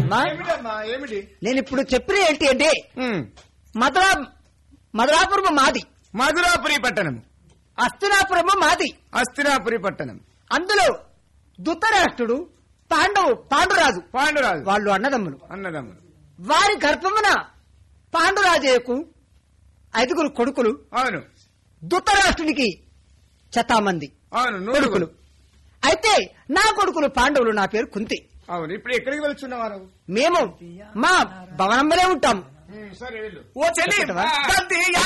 అమ్మా ఏమిటమ్మా ఏమిటి నేను ఇప్పుడు చెప్పిన ఏంటి అంటే ఉమ్. మధురా మధురాపురము మాది మధురాపురి పట్టణం అస్తినాపురము మాది అస్థిరాపురి పట్టణం అందులో ధృతరాష్ట్రుడు పాండవు పాండురాజు పాండురాజు వాళ్ళు అన్నదమ్ములు అన్నదమ్ములు వారి గర్భమున పాండురాజయ్యకు ఐదుగురు కొడుకులు అవును ధృతరాష్ట్రునికి శతామంది అవును కొడుకులు నూరుగులు అయితే నా కొడుకులు పాండవులు నా పేరు కుంతి అవును ఇప్పుడు ఎక్కడికి వెళ్తున్నావారు మేము మా భవనంలోనే ఉంటాం సరే వెళ్ళు ఓ చెల్లి చెప్పటవా? తంతి యా